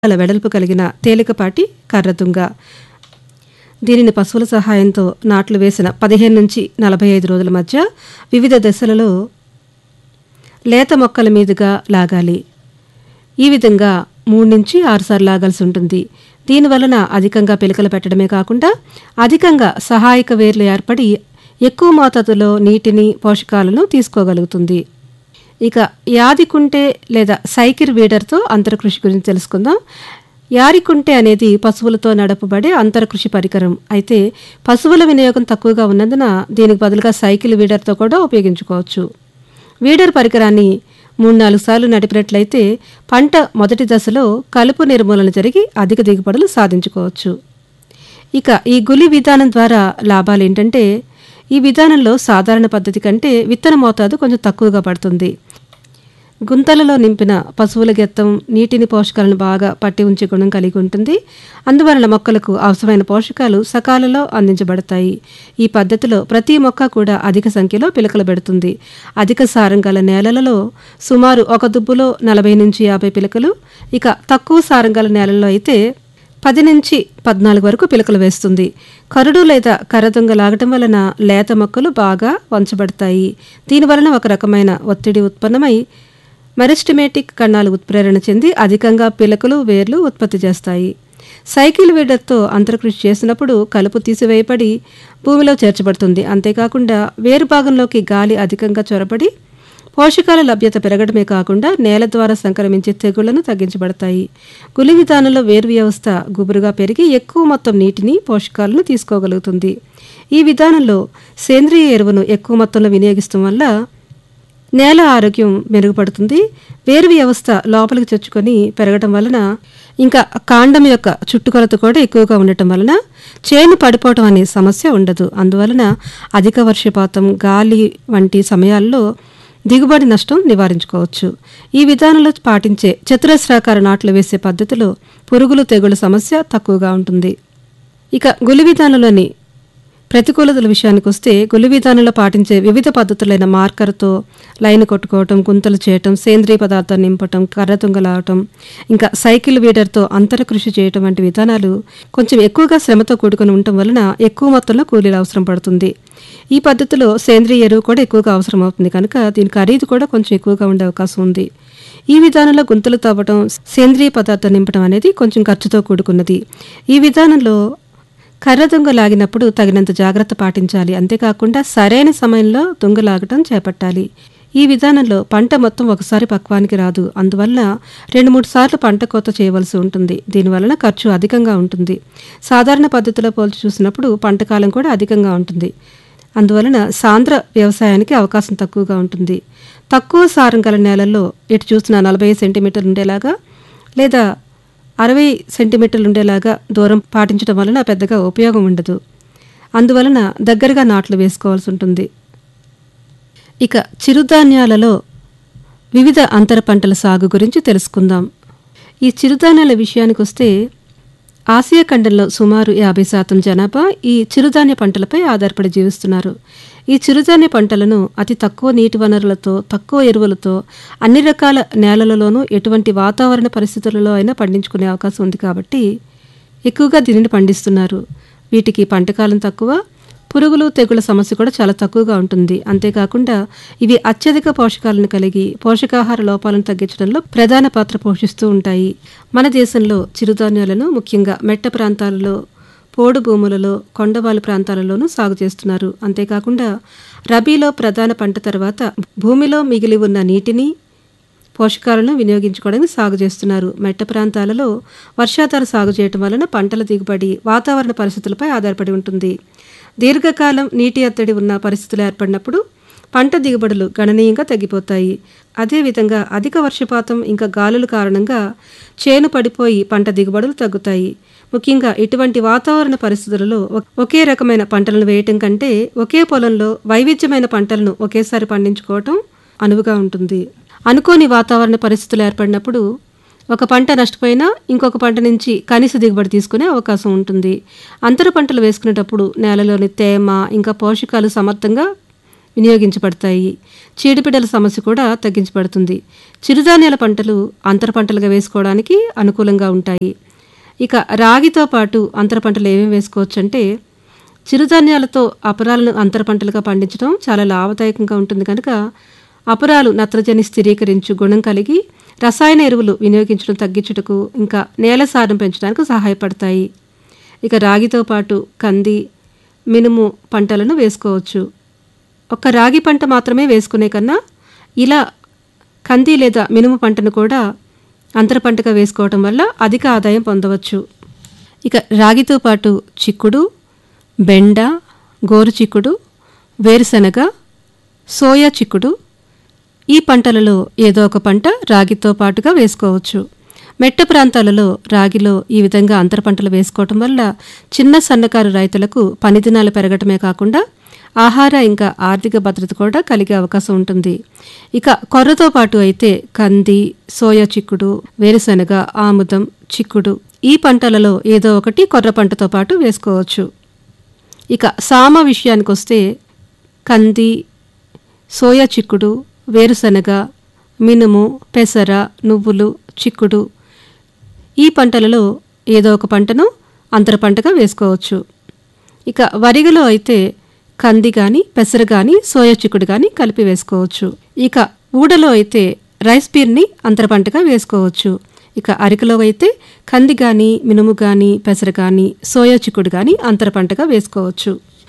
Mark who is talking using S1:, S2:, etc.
S1: అల వెడల్పు కలిగిన తేలికపాటి కర్రదుంగ దీనిని పశువుల సహాయంతో నాట్లు వేసిన పదిహేను నుంచి నలభై ఐదు రోజుల మధ్య వివిధ దశలలో లేత మొక్కల మీదుగా లాగాలి ఈ విధంగా మూడు నుంచి ఆరు సార్లు లాగాల్సి ఉంటుంది దీనివలన అధికంగా పిలకలు పెట్టడమే కాకుండా అధికంగా సహాయక వేర్లు ఏర్పడి ఎక్కువ మోతాదులో నీటిని పోషకాలను తీసుకోగలుగుతుంది ఇక యాదికుంటే లేదా సైకిల్ వీడర్తో అంతరకృషి గురించి తెలుసుకుందాం యారికుంటే అనేది పశువులతో నడపబడే అంతరకృషి పరికరం అయితే పశువుల వినియోగం తక్కువగా ఉన్నందున దీనికి బదులుగా సైకిల్ వీడర్తో కూడా ఉపయోగించుకోవచ్చు వీడర్ పరికరాన్ని మూడు నాలుగు సార్లు నడిపినట్లయితే పంట మొదటి దశలో కలుపు నిర్మూలన జరిగి అధిక దిగుబడులు సాధించుకోవచ్చు ఇక ఈ గులి విధానం ద్వారా లాభాలు ఏంటంటే ఈ విధానంలో సాధారణ పద్ధతి కంటే విత్తన మోతాదు కొంచెం తక్కువగా పడుతుంది గుంతలలో నింపిన పశువుల గెత్తం నీటిని పోషకాలను బాగా పట్టి ఉంచే గుణం కలిగి ఉంటుంది అందువలన మొక్కలకు అవసరమైన పోషకాలు సకాలంలో అందించబడతాయి ఈ పద్ధతిలో ప్రతి మొక్క కూడా అధిక సంఖ్యలో పిలకలు పెడుతుంది అధిక సారం గల నేలలలో సుమారు ఒక దుబ్బులో నలభై నుంచి యాభై పిలకలు ఇక తక్కువ సారం గల నేలల్లో అయితే పది నుంచి పద్నాలుగు వరకు పిలకలు వేస్తుంది కరుడు లేదా కర్రదొంగ లాగటం వలన లేత మొక్కలు బాగా వంచబడతాయి దీనివలన ఒక రకమైన ఒత్తిడి ఉత్పన్నమై మెరిస్టిమేటిక్ కణాలు ఉత్ప్రేరణ చెంది అధికంగా పిలకలు వేర్లు ఉత్పత్తి చేస్తాయి సైకిల్ వీడర్తో అంతర్కృషి చేసినప్పుడు కలుపు తీసివేయబడి భూమిలో చేర్చబడుతుంది అంతేకాకుండా వేరు భాగంలోకి గాలి అధికంగా చొరబడి పోషకాల లభ్యత పెరగడమే కాకుండా నేల ద్వారా సంక్రమించే తెగుళ్లను తగ్గించబడతాయి గులి విధానంలో వేరు వ్యవస్థ గుబురుగా పెరిగి ఎక్కువ మొత్తం నీటిని పోషకాలను తీసుకోగలుగుతుంది ఈ విధానంలో సేంద్రియ ఎరువును ఎక్కువ మొత్తంలో వినియోగిస్తాం వల్ల నేల ఆరోగ్యం మెరుగుపడుతుంది వేరు వ్యవస్థ లోపలికి చొచ్చుకొని పెరగడం వలన ఇంకా కాండం యొక్క చుట్టుకొలత కూడా ఎక్కువగా ఉండటం వలన చేను పడిపోవటం అనే సమస్య ఉండదు అందువలన అధిక వర్షపాతం గాలి వంటి సమయాల్లో దిగుబడి నష్టం నివారించుకోవచ్చు ఈ విధానంలో పాటించే చతురస్రాకార నాట్లు వేసే పద్ధతిలో పురుగులు తెగుళ్ళ సమస్య తక్కువగా ఉంటుంది ఇక గులి విధానంలోని ప్రతికూలతల విషయానికి వస్తే గులి విధానంలో పాటించే వివిధ పద్ధతులైన మార్కర్తో లైన్ కొట్టుకోవటం గుంతలు చేయటం సేంద్రియ పదార్థాన్ని నింపటం కర్ర తుంగలాగటం ఇంకా సైకిల్ వీడర్తో అంతర కృషి చేయటం వంటి విధానాలు కొంచెం ఎక్కువగా శ్రమతో కూడుకొని ఉండటం వలన ఎక్కువ మొత్తంలో కూలీలు అవసరం పడుతుంది ఈ పద్ధతిలో సేంద్రియ ఎరువు కూడా ఎక్కువగా అవసరం అవుతుంది కనుక దీని ఖరీదు కూడా కొంచెం ఎక్కువగా ఉండే అవకాశం ఉంది ఈ విధానంలో గుంతలు తవ్వటం సేంద్రియ పదార్థం నింపడం అనేది కొంచెం ఖర్చుతో కూడుకున్నది ఈ విధానంలో కర్ర దొంగ లాగినప్పుడు తగినంత జాగ్రత్త పాటించాలి అంతేకాకుండా సరైన సమయంలో దొంగ లాగటం చేపట్టాలి ఈ విధానంలో పంట మొత్తం ఒకసారి పక్వానికి రాదు అందువల్ల రెండు మూడు సార్లు పంట కోత చేయవలసి ఉంటుంది దీనివలన ఖర్చు అధికంగా ఉంటుంది సాధారణ పద్ధతిలో పోల్చి చూసినప్పుడు పంట కాలం కూడా అధికంగా ఉంటుంది అందువలన సాంద్ర వ్యవసాయానికి అవకాశం తక్కువగా ఉంటుంది తక్కువ సారం గల నేలల్లో ఇటు చూసిన నలభై సెంటీమీటర్లు ఉండేలాగా లేదా అరవై సెంటీమీటర్లు ఉండేలాగా దూరం పాటించడం వలన పెద్దగా ఉపయోగం ఉండదు అందువలన దగ్గరగా నాట్లు వేసుకోవాల్సి ఉంటుంది ఇక చిరుధాన్యాలలో వివిధ అంతర పంటల సాగు గురించి తెలుసుకుందాం ఈ చిరుధాన్యాల విషయానికి వస్తే ఆసియా ఖండంలో సుమారు యాభై శాతం జనాభా ఈ చిరుధాన్య పంటలపై ఆధారపడి జీవిస్తున్నారు ఈ చిరుధాన్య పంటలను అతి తక్కువ నీటి వనరులతో తక్కువ ఎరువులతో అన్ని రకాల నేలలలోనూ ఎటువంటి వాతావరణ పరిస్థితులలో అయినా పండించుకునే అవకాశం ఉంది కాబట్టి ఎక్కువగా దీనిని పండిస్తున్నారు వీటికి పంటకాలం తక్కువ పురుగులు తెగుల సమస్య కూడా చాలా తక్కువగా ఉంటుంది అంతేకాకుండా ఇవి అత్యధిక పోషకాలను కలిగి పోషకాహార లోపాలను తగ్గించడంలో ప్రధాన పాత్ర పోషిస్తూ ఉంటాయి మన దేశంలో చిరుధాన్యాలను ముఖ్యంగా మెట్ట ప్రాంతాలలో పోడు భూములలో కొండవాలు ప్రాంతాలలోనూ సాగు చేస్తున్నారు అంతేకాకుండా రబీలో ప్రధాన పంట తర్వాత భూమిలో మిగిలి ఉన్న నీటిని పోషకాలను వినియోగించుకోవడానికి సాగు చేస్తున్నారు మెట్ట ప్రాంతాలలో వర్షాధార సాగు చేయటం వలన పంటల దిగుబడి వాతావరణ పరిస్థితులపై ఆధారపడి ఉంటుంది దీర్ఘకాలం నీటి ఎత్తడి ఉన్న పరిస్థితులు ఏర్పడినప్పుడు పంట దిగుబడులు గణనీయంగా తగ్గిపోతాయి అదేవిధంగా అధిక వర్షపాతం ఇంకా గాలుల కారణంగా చేను పడిపోయి పంట దిగుబడులు తగ్గుతాయి ముఖ్యంగా ఇటువంటి వాతావరణ పరిస్థితులలో ఒకే రకమైన పంటలను వేయటం కంటే ఒకే పొలంలో వైవిధ్యమైన పంటలను ఒకేసారి పండించుకోవటం అనువుగా ఉంటుంది అనుకోని వాతావరణ పరిస్థితులు ఏర్పడినప్పుడు ఒక పంట నష్టపోయినా ఇంకొక పంట నుంచి కనీస దిగుబడి తీసుకునే అవకాశం ఉంటుంది అంతర పంటలు వేసుకునేటప్పుడు నేలలోని తేమ ఇంకా పోషకాలు సమర్థంగా వినియోగించబడతాయి చీడపీడల సమస్య కూడా తగ్గించబడుతుంది చిరుధాన్యాల పంటలు అంతర పంటలుగా వేసుకోవడానికి అనుకూలంగా ఉంటాయి ఇక రాగితో పాటు అంతర పంటలు ఏమేమి వేసుకోవచ్చు అంటే చిరుధాన్యాలతో అపరాలను అంతర పంటలుగా పండించడం చాలా లాభదాయకంగా ఉంటుంది కనుక అపరాలు నత్రజని స్థిరీకరించు గుణం కలిగి రసాయన ఎరువులు వినియోగించడం తగ్గించుటకు ఇంకా నేల సారం పెంచడానికి సహాయపడతాయి ఇక రాగితో పాటు కంది మినుము పంటలను వేసుకోవచ్చు ఒక్క రాగి పంట మాత్రమే వేసుకునే కన్నా ఇలా కంది లేదా మినుము పంటను కూడా అంతర పంటగా వేసుకోవటం వల్ల అధిక ఆదాయం పొందవచ్చు ఇక రాగితో పాటు చిక్కుడు బెండ గోరు చిక్కుడు వేరుశనగ సోయా చిక్కుడు ఈ పంటలలో ఏదో ఒక పంట రాగితో పాటుగా వేసుకోవచ్చు మెట్ట ప్రాంతాలలో రాగిలో ఈ విధంగా అంతర పంటలు వేసుకోవటం వల్ల చిన్న సన్నకారు రైతులకు పని దినాలు పెరగటమే కాకుండా ఆహార ఇంకా ఆర్థిక భద్రత కూడా కలిగే అవకాశం ఉంటుంది ఇక కొర్రతో పాటు అయితే కంది సోయా చిక్కుడు వేరుశనగ ఆముదం చిక్కుడు ఈ పంటలలో ఏదో ఒకటి కొర్ర పంటతో పాటు వేసుకోవచ్చు ఇక సామ విషయానికి వస్తే కంది సోయా చిక్కుడు వేరుశనగ మినుము పెసర నువ్వులు చిక్కుడు ఈ పంటలలో ఏదో ఒక పంటను అంతర పంటగా వేసుకోవచ్చు ఇక వరిగలో అయితే కంది కానీ పెసర కానీ సోయా చిక్కుడు కానీ కలిపి వేసుకోవచ్చు ఇక ఊడలో అయితే రైస్ పీర్ని అంతర పంటగా వేసుకోవచ్చు ఇక అరికలో అయితే కంది కానీ మినుము కానీ పెసర కానీ సోయా చిక్కుడు కానీ అంతర పంటగా వేసుకోవచ్చు